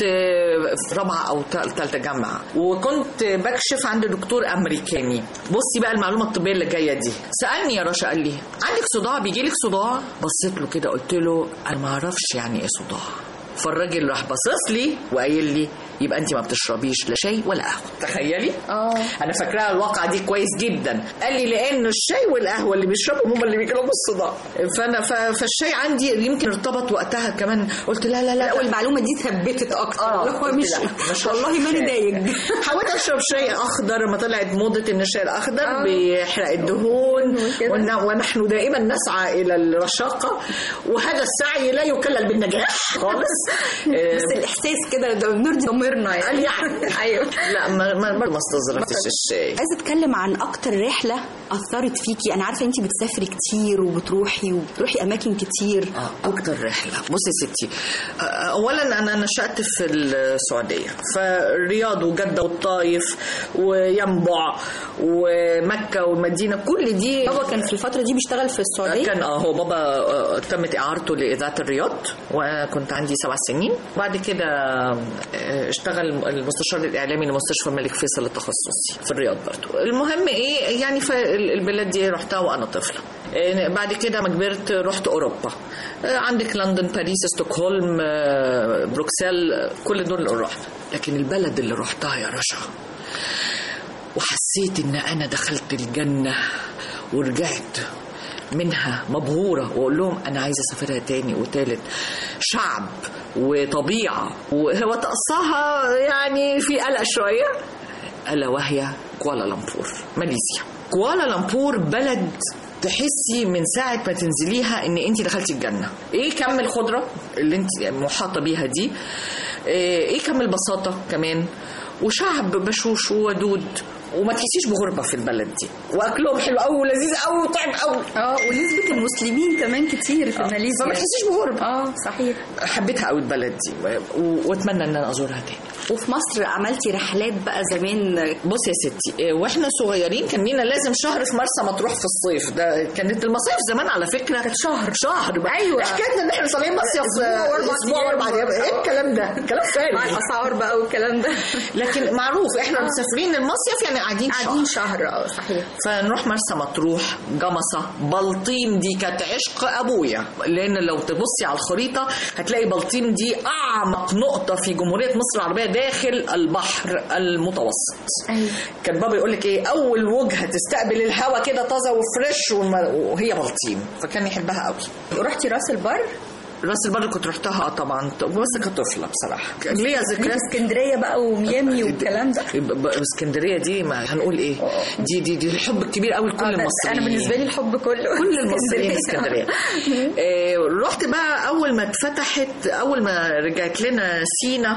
في رابعه او ثالثه جامعه وكنت بكشف عند دكتور امريكاني بصي بقى المعلومه الطبيه اللي جايه دي سالني يا رشا قال لي عندك صداع بيجي لك صداع بصيت له كده قلت له انا ما اعرفش يعني ايه صداع فالراجل راح باصص لي وقايل لي يبقى انت ما بتشربيش لا شاي ولا قهوه تخيلي اه انا فاكراها الواقعه دي كويس جدا قال لي لان الشاي والقهوه اللي بيشربهم هم اللي بيجيلهم الصداع فانا ف- فالشاي عندي يمكن ارتبط وقتها كمان قلت لا لا لا والمعلومه دي ثبتت اكتر اه اللي هو قلت مش لا، مش والله هشرب ماني شاي. ضايق حاولت اشرب شاي اخضر ما طلعت موضه ان الشاي الاخضر آه. بيحرق الدهون وكده. ون- ونحن دائما نسعى الى الرشاقه وهذا السعي لا يكلل بالنجاح خالص بس الاحساس كده ده بنرضي ضميرنا قال يعني يعني ايوه لا ما ما برضه ما استظرفتش الشاي عايزه اتكلم عن اكتر رحله اثرت فيكي انا عارفه انت بتسافري كتير وبتروحي وبتروحي اماكن كتير آه، اكتر رحله بصي يا ستي آه، اولا انا نشات في السعوديه فالرياض وجده والطايف وينبع ومكه والمدينه كل دي بابا كان في الفتره دي بيشتغل في السعوديه كان اه هو بابا آه، تمت اعارته لاذاعه الرياض وكنت عندي سبع سنين بعد كده آه، اشتغل المستشار الاعلامي لمستشفى الملك فيصل التخصصي في الرياض برضه المهم ايه يعني فالبلاد دي رحتها وانا طفله آه، بعد كده ما كبرت رحت اوروبا آه، عندك لندن باريس ستوكهولم آه، بروكسل آه، كل دول اللي رحت لكن البلد اللي رحتها يا رشا وحسيت ان انا دخلت الجنه ورجعت منها مبهورة وأقول لهم أنا عايزة أسافرها تاني وتالت شعب وطبيعة وهو تقصاها يعني في قلق شوية ألا وهي كوالالمبور ماليزيا كوالالمبور بلد تحسي من ساعة ما تنزليها ان انت دخلتي الجنة ايه كم الخضرة اللي انت محاطة بيها دي ايه كم البساطة كمان وشعب بشوش وودود وما تحسيش بغربة في البلد دي واكلهم حلو قوي ولذيذ قوي وطعم قوي اه ونسبه المسلمين كمان كتير في ماليزيا فما تحسيش بغربة اه صحيح حبيتها قوي البلد دي و- واتمنى ان انا ازورها تاني وفي مصر عملتي رحلات بقى زمان بص يا ستي إيه، واحنا صغيرين كان لينا لازم شهر في مرسى مطروح في الصيف ده كانت المصايف زمان على فكره كانت شهر. شهر بقى أيوة. حكايتنا ان احنا طالعين مصيف أسبوع وأربع اسبوع أيام. واربع ايام ايه الكلام ده كلام مع فارغ الاسعار بقى والكلام ده لكن معروف احنا مسافرين المصيف يعني قاعدين قاعدين شهر شهر اه صحيح فنروح مرسى مطروح جمصة بلطيم دي كانت عشق أبويا لأن لو تبصي على الخريطة هتلاقي بلطيم دي أعمق نقطة في جمهورية مصر العربية داخل البحر المتوسط أيوة. كان بابا يقول لك ايه اول وجهه تستقبل الهواء كده طازه وفريش وما- وهي بلطيم فكان يحبها قوي ورحتي راس البر راس البر كنت رحتها اه طبعا بس كطفله بصراحه كان ليا ذكريات اسكندريه بقى وميامي والكلام ده ب- ب- اسكندريه دي ما هنقول ايه دي دي دي الحب الكبير قوي لكل المصريين انا بالنسبه لي الحب كله كل المصريين اسكندريه آه، رحت بقى اول ما اتفتحت اول ما رجعت لنا سينا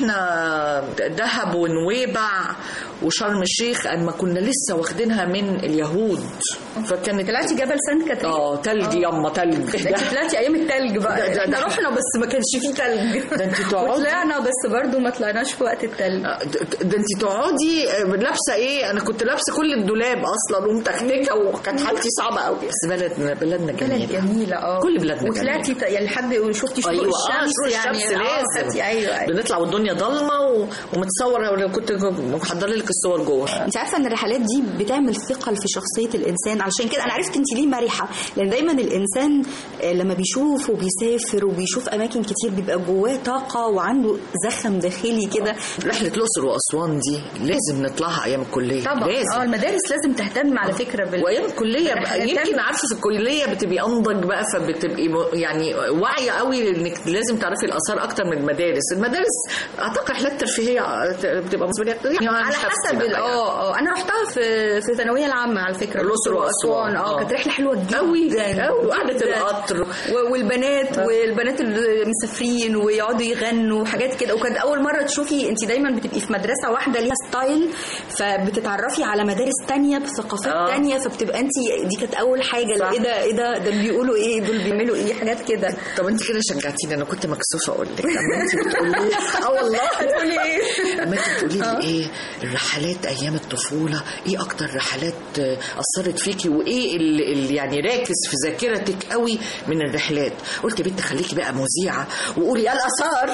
رحنا دهب ونويبع وشرم الشيخ اما كنا لسه واخدينها من اليهود فكانت طلعتي جبل سانت كاترين اه تلج ياما تلج انت طلعتي ايام التلج بقى ده- ده- احنا ده- رحنا بس ما كانش فيه تلج ده انت تقعدي- وطلعنا بس برضو ما طلعناش في وقت التلج ده انت تقعدي لابسه ايه انا كنت لابسه كل الدولاب اصلا ومتكنكه وكانت حالتي صعبه قوي بس بلدنا بلدنا بلد جميله جميله اه كل بلادنا وطلعتي ت- يعني لحد شفتي شروق ايوه الشمس آه، يعني الشمس آه، لازم خدتي- ايوه ايوه بنطلع والدنيا ضلمه و... ومتصوره ولو كنت محضره لك الصور جوه انت عارفه ان الرحلات دي بتعمل ثقل في شخصيه الانسان علشان كده انا عرفت انت ليه مرحه لان دايما الانسان آه، لما بيشوف وبيسافر وبيشوف اماكن كتير بيبقى جواه طاقه وعنده زخم داخلي كده رحله الاقصر واسوان دي لازم نطلعها ايام الكليه طبعا لازم اه المدارس لازم تهتم على فكره بال وايام الكليه بقى بالرحلات يمكن لازم- عارفه في الكليه بتبقي انضج بقى فبتبقي م- يعني واعيه قوي انك لازم تعرفي الاثار اكتر من المدارس المدارس اعتقد رحلات ترفيهيه بتبقى مسؤوليه يعني على مش حسب هفتي ال- بقى يعني. اه اه انا رحتها في في الثانويه العامه على فكره الأقصر وأسوان. اه آه. كانت رحله حلوه جدا أوي، أوي. وقعدة جداً. القطر. و- والبنات والبنات اللي مسافرين ويقعدوا يغنوا وحاجات كده وكانت اول مره تشوفي انت دايما بتبقي في مدرسه واحده ليها ستايل فبتتعرفي على مدارس تانية بثقافات آه. تانية فبتبقى انت دي كانت اول حاجه صح. ايه ده ايه ده ده بيقولوا ايه دول بيعملوا ايه حاجات كده طب انت كده شجعتيني انا كنت مكسوفه اقول لك اما انت بتقولي لي اه والله هتقولي ايه اما انت بتقولي لي ايه الرحلات ايام الطفوله ايه اكتر رحلات آه، اثرت فيكي وايه اللي اللي يعني راكز في ذاكرتك قوي من الرحلات قلت يا بنت خليكي بقى مذيعه وقولي الاثار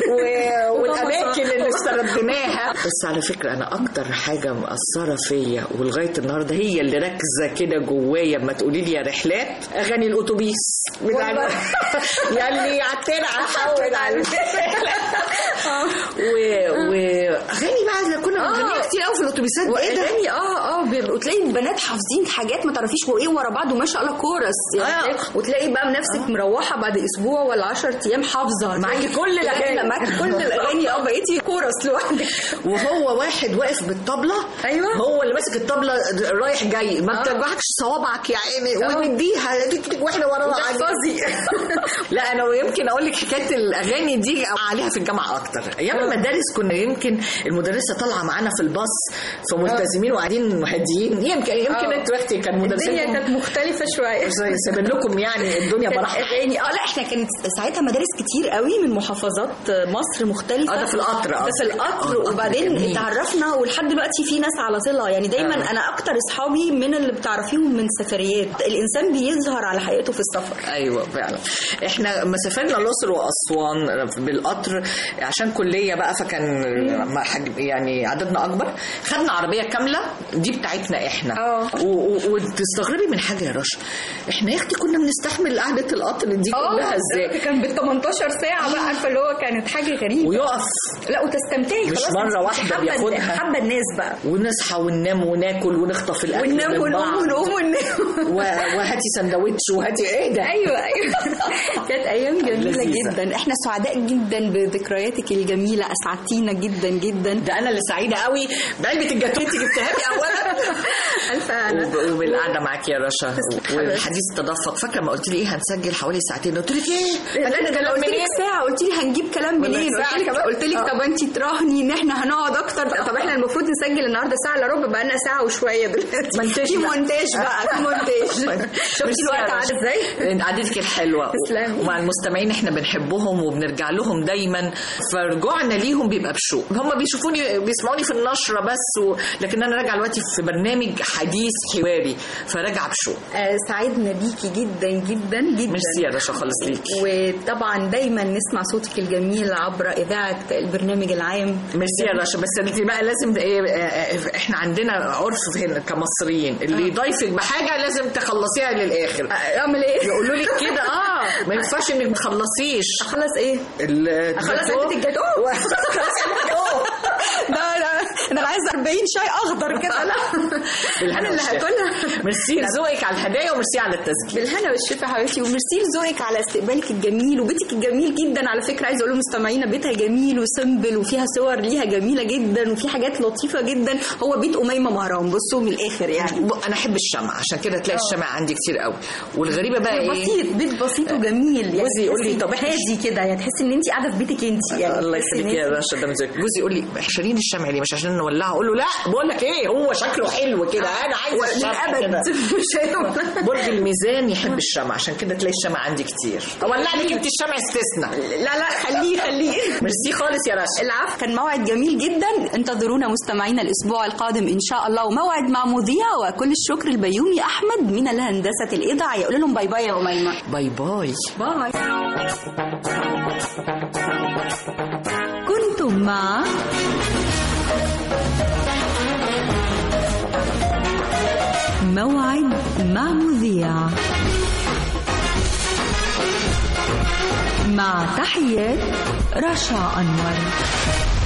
و- والاماكن اللي استرديناها بس على فكره انا اكتر حاجه مأثره فيا ولغايه النهارده هي اللي راكزه كده جوايا اما تقولي لي يا رحلات اغاني الاتوبيس بتاع والله. يلي على الترعه حول على و... واغاني بقى اللي كنا بنغنيها كتير قوي في الاتوبيسات ايه ده واغاني اه اه بيبقوا تلاقي البنات حافظين حاجات ما تعرفيش هو ايه ورا بعض وما شاء الله كورس يعني آه. تلاقي- وتلاقي بقى نفسك مروحه بعد اسبوع ولا 10 ايام حافظه معاكي كل الأغاني. لا، معاكي كل الاغاني اه بقيتي كورس لوحدك وهو واحد واقف بالطبله أيوة. هو اللي ماسك الطبله رايح جاي ما آه. بتوجعكش صوابعك يا عيني آه. ونديها تك تك واحنا ورا بعض وتحفظي. لا انا يمكن اقول لك حكايه الاغاني دي عليها في الجامعه اكتر ايام المدارس كنا يمكن المدرسه طالعه معانا في الباص فملتزمين وقاعدين مهديين يمكن يمكن آه. انت رحتي كان الدنيا مدرسين كانت مختلفه شويه سايبين لكم يعني الدنيا براحتك اغاني اه لا احنا كانت ساعتها مدارس كتير قوي من محافظات مصر مختلفه آه، ده في القطر ده قصدك. في القطر آه، القطر وبعدين جميل. اتعرفنا ولحد دلوقتي في ناس على صله يعني دايما آه. انا اكتر اصحابي من اللي بتعرفيهم من سفريات الانسان بيظهر على حقيقته في السفر ايوه فعلا احنا لما سافرنا الاقصر واسوان بالقطر عشان كليه بقى فكان ما حج- يعني عددنا اكبر خدنا عربيه كامله دي بتاعتنا احنا اه. و- و- وتستغربي من حاجه يا رشا احنا يا اختي كنا بنستحمل قعده القطر دي كلها ازاي كان بال 18 ساعه بقى عارفه اللي هو كانت حاجه غريبه ويقف لا وتستمتعي مش خلاص مرة انت واحدة حابة- بياخدها. حابه الناس بقى ونصحى وننام وناكل ونخطف الاكل وننام من ونقوم بعض. ونقوم وننام و- وهاتي سندوتش وهاتي ايه ده ايوه ايوه كانت ايام جميله لذيذة. جدا احنا سعداء جدا بذكرياتك الجميله اسعدتينا جدا جدا ده انا اللي سعيده قوي بعلبه الجاتوه انت جبتها لي اولا الف انا وب- وبالقعده معاك يا رشا تسلم والحديث تدفق فاكره ما قلت لي ايه هنسجل حوالي ساعتين قلت لك ايه لا هنجيب ده انا كلام قلت لك منين؟ ساعه قلت لي هنجيب كلام ولا منين ساعة قلت لك كمان؟ قلت لك آه. طب انت تراهني ان احنا هنقعد اكتر طب احنا المفروض نسجل النهارده ساعه الا ربع بقى لنا ساعه وشويه دلوقتي مونتاج في بقى. مونتاج بقى في مونتاج شفتي ميرسي الوقت يا عدى رشا. ازاي قعدتك الحلوه تسلمي. ومع المستمعين احنا بنحبهم وبنرجع لهم دايما فرجوعنا ليهم بيبقى بشوق هم بيشوفوني بيسمعوني في النشره بس و... لكن انا راجعه دلوقتي في برنامج حديث حواري فراجعه بشوق آه، سعدنا بيكي جدا جدا جدا ميرسي يا رشا خالص ليكي وطبعا دايما نسمع صوتك الجميل عبر اذاعه البرنامج العام ميرسي يا رشا بس انت بقى لازم ايه اه، احنا عندنا عرف هنا كمصريين اللي يضيفك بحاجه لازم تخلصيها للاخر اعمل ايه يقولوا لك كده اه ما ينفعش انك ما تخلصيش اخلص ايه ال- اخلص الجاتوه. علبه الجاتوه خلاص الجاتوه. لا لا انا عايزه 40 شاي اخضر كده لا انا اللي هاكلها ميرسي لذوقك على الهدايا وميرسي على التسجيل بالهنا والشفا يا حبيبتي وميرسي لذوقك على استقبالك الجميل وبيتك الجميل جدا على فكره عايزه اقول لمستمعينا بيتها جميل وسمبل وفيها صور ليها جميله جدا وفي حاجات لطيفه جدا هو بيت اميمه مهران بصوا من الاخر يعني ب- انا احب الشمع عشان كده تلاقي الشمع عندي كتير قوي والغريبه بقى ايه بسيط بيت بسيط وجميل يعني جوزي يقول لي تحسي طب إحنا- هادي كده يعني تحسي ان انت قاعده في بيتك انت يعني الله تحسي إن يخليك يا أنت- باشا ده مزاج جوزي يقول لي شارين الشمع ليه مش عشان نولعه اقول له لا بقول لك ايه هو شكله حلو كده انا عايز الشمع كده للابد مش هينفع. برج الميزان يحب الشمع عشان كده تلاقي الشمع عندي كتير ولع لك انت الشمع استثنى لا لا خليه خليه ميرسي خالص يا رشا العفو كان موعد جميل جدا انتظرونا مستمعينا الاسبوع القادم ان شاء الله وموعد مع مذيع وكل الشكر البيومي احمد من الهندسه الاذاعيه يقول لهم باي باي يا اميمه باي باي باي كنتم مع موعد مع مذيع مع تحيات رشا أنور